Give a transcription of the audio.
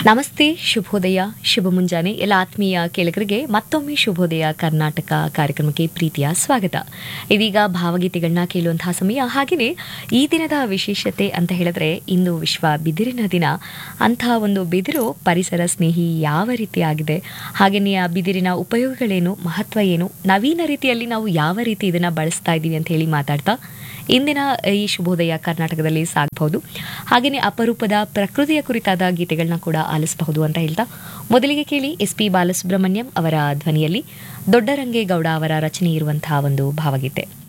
ನಮಸ್ತೆ ಶುಭೋದಯ ಶುಭ ಮುಂಜಾನೆ ಎಲ್ಲ ಆತ್ಮೀಯ ಕೇಳಕರಿಗೆ ಮತ್ತೊಮ್ಮೆ ಶುಭೋದಯ ಕರ್ನಾಟಕ ಕಾರ್ಯಕ್ರಮಕ್ಕೆ ಪ್ರೀತಿಯ ಸ್ವಾಗತ ಇದೀಗ ಭಾವಗೀತೆಗಳನ್ನ ಕೇಳುವಂತಹ ಸಮಯ ಹಾಗೆಯೇ ಈ ದಿನದ ವಿಶೇಷತೆ ಅಂತ ಹೇಳಿದ್ರೆ ಇಂದು ವಿಶ್ವ ಬಿದಿರಿನ ದಿನ ಅಂತಹ ಒಂದು ಬಿದಿರು ಪರಿಸರ ಸ್ನೇಹಿ ಯಾವ ರೀತಿ ಆಗಿದೆ ಹಾಗೆಯೇ ಆ ಬಿದಿರಿನ ಉಪಯೋಗಗಳೇನು ಮಹತ್ವ ಏನು ನವೀನ ರೀತಿಯಲ್ಲಿ ನಾವು ಯಾವ ರೀತಿ ಇದನ್ನ ಬಳಸ್ತಾ ಇದ್ದೀವಿ ಅಂತ ಹೇಳಿ ಮಾತಾಡ್ತಾ ಇಂದಿನ ಈ ಶುಭೋದಯ ಕರ್ನಾಟಕದಲ್ಲಿ ಸಾಗಬಹುದು ಹಾಗೆಯೇ ಅಪರೂಪದ ಪ್ರಕೃತಿಯ ಕುರಿತಾದ ಗೀತೆಗಳನ್ನ ಕೂಡ ಆಲಿಸಬಹುದು ಅಂತ ಹೇಳ್ತಾ ಮೊದಲಿಗೆ ಕೇಳಿ ಎಸ್ ಪಿ ಬಾಲಸುಬ್ರಹ್ಮಣ್ಯಂ ಅವರ ಧ್ವನಿಯಲ್ಲಿ ದೊಡ್ಡರಂಗೇಗೌಡ ಅವರ ರಚನೆ ಇರುವಂತಹ ಒಂದು ಭಾವಗೀತೆ